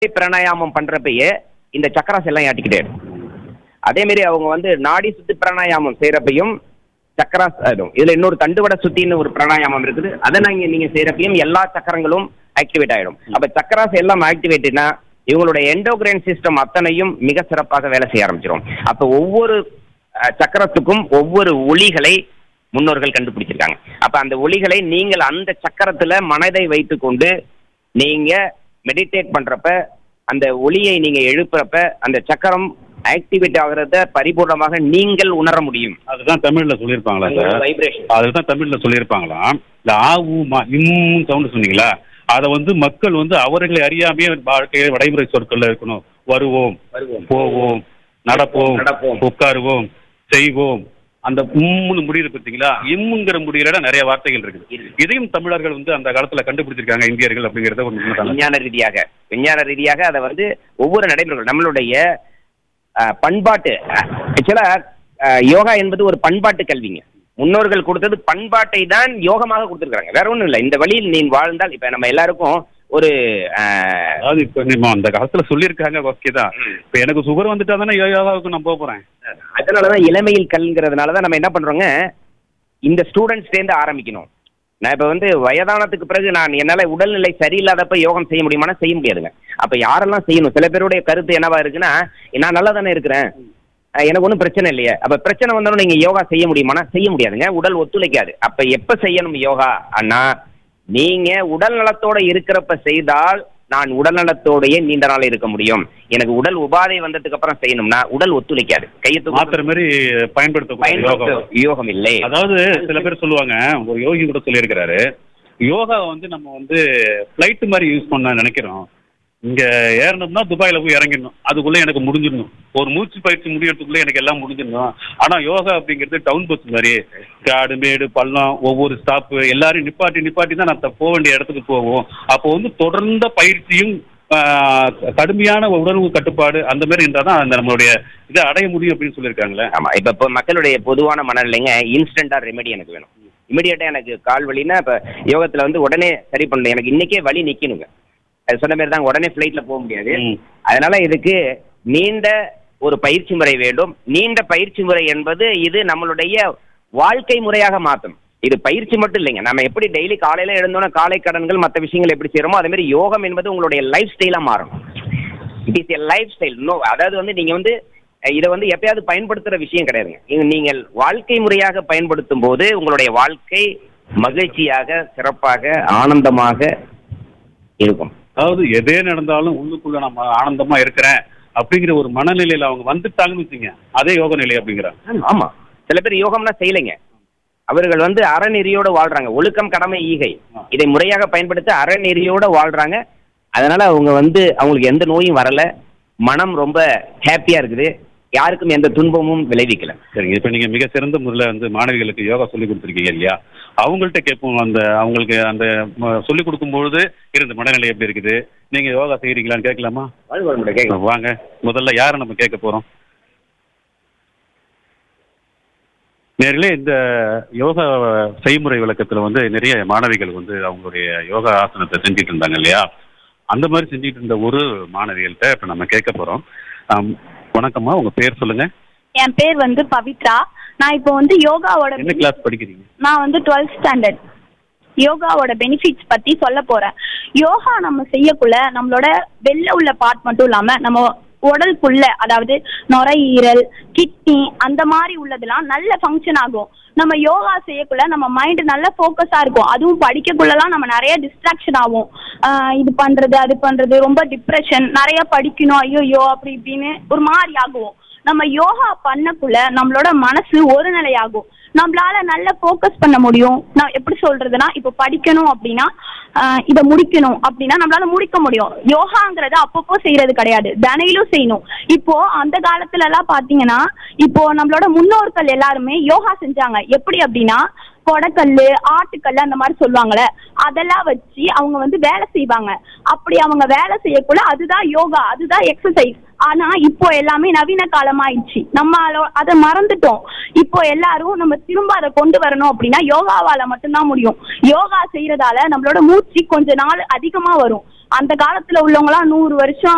பிராணாயாமம் பண்றப்பயே இந்த சக்கராஸ் எல்லாம் ஆட்டிக்கிட்டே இருக்கும் அதே மாதிரி அவங்க வந்து நாடி சுத்தி பிராணாயாமம் செய்யறப்பையும் சக்கராஸ் ஆயிடும் இதுல இன்னொரு தண்டுவட சுத்தின்னு ஒரு பிராணாயாமம் இருக்குது அதை நாங்க நீங்க செய்யறப்பையும் எல்லா சக்கரங்களும் ஆக்டிவேட் ஆயிடும் அப்ப சக்கராஸ் எல்லாம் ஆக்டிவேட்னா இவங்களுடைய எண்டோகிரைன் சிஸ்டம் அத்தனையும் மிக சிறப்பாக வேலை செய்ய ஆரம்பிச்சிடும் அப்ப ஒவ்வொரு அஹ், சக்கரத்துக்கும் ஒவ்வொரு ஒளிகளை முன்னோர்கள் கண்டுபிடிச்சிருக்காங்க அப்ப அந்த ஒளிகளை நீங்கள் அந்த சக்கரத்துல மனதை வைத்துக்கொண்டு நீங்க மெடிடேட் பண்றப்ப அந்த ஒளியை நீங்க எழுப்புறப்ப அந்த சக்கரம் ஆக்டிவேட் ஆகுறத பரிபூர்ணமாக நீங்கள் உணர முடியும் அதுதான் தமிழ்ல சொல்லியிருப்பாங்களா சார் வைப்ரேஷன் அதுதான் தமிழ்ல சொல்லியிருப்பாங்களாம் இந்த ஆ ஊ மா இம் சவுண்ட் சொன்னீங்களா அதை வந்து மக்கள் வந்து அவர்களை அறியாமையே வாழ்க்கையை நடைமுறை சொற்கள்ல இருக்கணும் வருவோம் வருவோம். போவோம் நடப்போம் நடப்போம். உட்காருவோம் செய்வோம் அந்த உம்முன்னு முடியுது பார்த்தீங்களா இம்முங்கிற முடியல நிறைய வார்த்தைகள் இருக்குது இருக்கு. இதையும் தமிழர்கள் வந்து அந்த காலத்துல கண்டுபிடிச்சிருக்காங்க இந்தியர்கள் அப்படிங்கறத ஒரு உண்மைதானே? விஞ்ஞான ரீதியாக விஞ்ஞான ரீதியாக அதை வந்து ஒவ்வொரு நடைமுறைகள் நம்மளுடைய அஹ், பண்பாட்டு ஆக்சுவலா யோகா என்பது ஒரு பண்பாட்டு கல்விங்க முன்னோர்கள் கொடுத்தது பண்பாட்டை தான் யோகமாக கொடுத்துருக்காங்க வேற ஒண்ணும் இல்லை இந்த வழியில் நீ வாழ்ந்தால் இப்ப நம்ம எல்லாருக்கும் ஒரு அஹ், அதாவது இப்ப நம்ம அந்த காலத்துல சொல்லியிருக்காங்க ஓகே தான் இப்ப எனக்கு சுகர் வந்துட்டா தானே யோகாவுக்கு நான் போக போறேன் அதனாலதான் இளமையில் கல்ங்கிறதுனால தான் நம்ம என்ன பண்றோங்க இந்த ஸ்டூடெண்ட்ஸ்லேருந்து ஆரம்பிக்கணும் நான் இப்போ வந்து வயதானத்துக்கு பிறகு நான் என்னால் உடல்நிலை சரியில்லாதப்ப யோகம் செய்ய முடியுமானா செய்ய முடியாதுங்க அப்போ யாரெல்லாம் செய்யணும் சில பேருடைய கருத்து என்னவா இருக்குன்னா நான் நல்லா தானே இருக்கிறேன் அஹ் எனக்கு ஒன்றும் பிரச்சனை இல்லையே அப்போ பிரச்சனை வந்தாலும் நீங்கள் யோகா செய்ய முடியுமானா செய்ய முடியாதுங்க உடல் ஒத்துழைக்காது அப்போ எப்போ செய்யணும் யோகா அண்ணா நீங்கள் உடல் நலத்தோட இருக்கிறப்ப செய்தால் நான் உடல் நலத்தோடயே நீண்ட நாள் இருக்க முடியும் எனக்கு உடல் உபாதை வந்ததுக்கு அப்புறம் செய்யணும்னா உடல் ஒத்துழைக்காது கையை தூக்க மாத்திரை மாதிரி பயன்படுத்தக்கூடிய யோகா பயன்படுத்த யோகம் இல்லை அதாவது சில பேர் சொல்லுவாங்க ஒரு யோகி கூட சொல்லியிருக்கிறாரு யோகா வந்து நம்ம வந்து ஃப்ளைட் மாதிரி யூஸ் பண்ண நினைக்கிறோம் இங்க ஏறணும்னா துபாயில போய் இறங்கிடணும் அதுக்குள்ள எனக்கு முடிஞ்சிடணும் ஒரு மூச்சு பயிற்சி முடியறதுக்குள்ள எனக்கு எல்லாம் முடிஞ்சிடணும் ஆனா யோகா அப்படிங்கிறது டவுன் பஸ் மாதிரி காடு மேடு பள்ளம் ஒவ்வொரு ஸ்டாப்பு எல்லாரையும் நிப்பாட்டி நிப்பாட்டி தான் நான் த- போக வேண்டிய இடத்துக்கு போவோம் அப்போ வந்து தொடர்ந்த பயிற்சியும் ஆஹ், கடுமையான உணர்வு கட்டுப்பாடு அந்த மாதிரி இருந்தால் தான் அந்த நம்மளுடைய இதை அடைய முடியும் அப்படின்னு சொல்லியிருக்காங்களே ஆமா இப்ப இப்போ மக்களுடைய பொதுவான மனநிலைங்க இன்ஸ்டண்டா ரெமெடி எனக்கு வேணும் இமிடியேட்டா எனக்கு கால் வலின்னா இப்ப யோகத்துல வந்து உடனே சரி பண்ணணும் எனக்கு இன்னைக்கே வலி நிக்கணுங்க அது சொன்ன மாதிரி தான் உடனே ஃபிளைட்ல போக முடியாது ம். அதனால இதுக்கு நீண்ட ஒரு பயிற்சி முறை வேண்டும் நீண்ட பயிற்சி முறை என்பது இது நம்மளுடைய வாழ்க்கை முறையாக மாற்றும் இது பயிற்சி மட்டும் இல்லைங்க நம்ம எப்படி டெய்லி காலையில எழுந்தோன்னா காலை கடன்கள் மற்ற விஷயங்கள் எப்படி செய்யறோமோ அதே மாதிரி யோகம் என்பது உங்களுடைய லைஃப் ஸ்டைலா மாறும் it is a lifestyle no அதாவது வந்து நீங்க வந்து அஹ், இதை வந்து எப்பயாவது பயன்படுத்துற விஷயம் கிடையாதுங்க இது நீங்கள் வாழ்க்கை முறையாக பயன்படுத்தும் போது உங்களுடைய வாழ்க்கை மகிழ்ச்சியாக சிறப்பாக ஆனந்தமாக இருக்கும் அதாவது எதே நடந்தாலும் உள்ளுக்குள்ள நம்ம ஆனந்தமா இருக்கிறேன் அப்படிங்கிற ஒரு மனநிலையில அவங்க வந்துட்டாங்கன்னு வச்சுங்க அதே யோக நிலை அப்படிங்கிறாங்க ஆமா சில பேர் யோகம்னா செய்யலைங்க அவர்கள் வந்து அறநெறியோட வாழ்றாங்க ஒழுக்கம் கடமை ஈகை இதை முறையாக பயன்படுத்த அறநெறியோட வாழ்றாங்க அதனால அவங்க வந்து அவங்களுக்கு எந்த நோயும் வரல மனம் ரொம்ப ஹாப்பியா இருக்குது யாருக்கும் எந்த துன்பமும் விளைவிக்கல சரிங்க இப்ப நீங்க மிக சிறந்த முறையில் வந்து மாணவிகளுக்கு யோகா சொல்லி கொடுத்துருக்கீங்க இல்லையா அவங்கள்ட்ட கேட்போம் அந்த அவங்களுக்கு அந்த ம- சொல்லி கொடுக்கும்பொழுது இருந்த மனநிலை எப்படி இருக்குது நீங்க யோகா செய்யறீங்களான்னு கேட்கலாமா கேட்கலாம் வாங்க முதல்ல யாரை நம்ம கேட்க போறோம் நேரிலே இந்த யோகா செய்முறை விளக்கத்துல வந்து நிறைய மாணவிகள் வந்து அவங்களுடைய யோகா ஆசனத்தை செஞ்சுட்டு இருந்தாங்க இல்லையா அந்த மாதிரி செஞ்சுட்டு இருந்த ஒரு மாணவிகள்கிட்ட இப்ப நம்ம கேட்க போறோம் ஆம், வணக்கம்மா உங்க பேர் சொல்லுங்க என் பேர் வந்து பவித்ரா நான் இப்போ வந்து யோகாவோட என்ன கிளாஸ் படிக்கிறீங்க நான் வந்து டுவெல்த் ஸ்டாண்டர்ட் யோகாவோட பெனிஃபிட்ஸ் பத்தி சொல்ல போறேன் யோகா நம்ம செய்யக்குள்ள நம்மளோட வெளில உள்ள பார்ட் மட்டும் இல்லாம நம்ம உடலுக்குள்ள அதாவது நுரையீரல் கிட்னி அந்த மாதிரி உள்ளதெல்லாம் நல்ல ஃபங்க்ஷன் ஆகும் நம்ம யோகா செய்யக்குள்ள நம்ம மைண்ட் நல்ல ஃபோக்கஸா இருக்கும் அதுவும் படிக்கக்குள்ளலாம் நம்ம நிறைய டிஸ்ட்ராக்ஷன் ஆகும் ஆஹ் இது பண்றது அது பண்றது ரொம்ப டிப்ரெஷன் நிறைய படிக்கணும் ஐயோ அப்படி இப்படின்னு ஒரு மாதிரி ஆகும் நம்ம யோகா பண்ணக்குள்ள நம்மளோட மனசு ஒரு நிலையாகும் நம்மளால நல்ல ஃபோக்கஸ் பண்ண முடியும் நான் எப்படி சொல்றதுன்னா இப்போ படிக்கணும் அப்படின்னா ஆஹ் இதை முடிக்கணும் அப்படின்னா நம்மளால முடிக்க முடியும் யோகாங்கிறது அப்பப்போ செய்யறது கிடையாது தினையிலும் செய்யணும் இப்போ அந்த காலத்துல எல்லாம் பாத்தீங்கன்னா இப்போ நம்மளோட முன்னோர்கள் எல்லாருமே யோகா செஞ்சாங்க எப்படி அப்படின்னா கொடக்கல்லு ஆட்டுக்கல்லு அந்த மாதிரி சொல்லுவாங்கல்ல அதெல்லாம் வச்சு அவங்க வந்து வேலை செய்வாங்க அப்படி அவங்க வேலை செய்யக்குள்ள அதுதான் யோகா அதுதான் எக்ஸசைஸ் ஆனா இப்போ எல்லாமே நவீன காலமாயிடுச்சு நம்ம அத- அதை மறந்துட்டோம் இப்போ எல்லாரும் நம்ம திரும்ப அதை கொண்டு வரணும் அப்படின்னா யோகாவால மட்டும்தான் முடியும் யோகா செய்யறதால நம்மளோட மூச்சு கொஞ்ச நாள் அதிகமா வரும் அந்த காலத்துல உள்ளவங்களாம் நூறு வருஷம்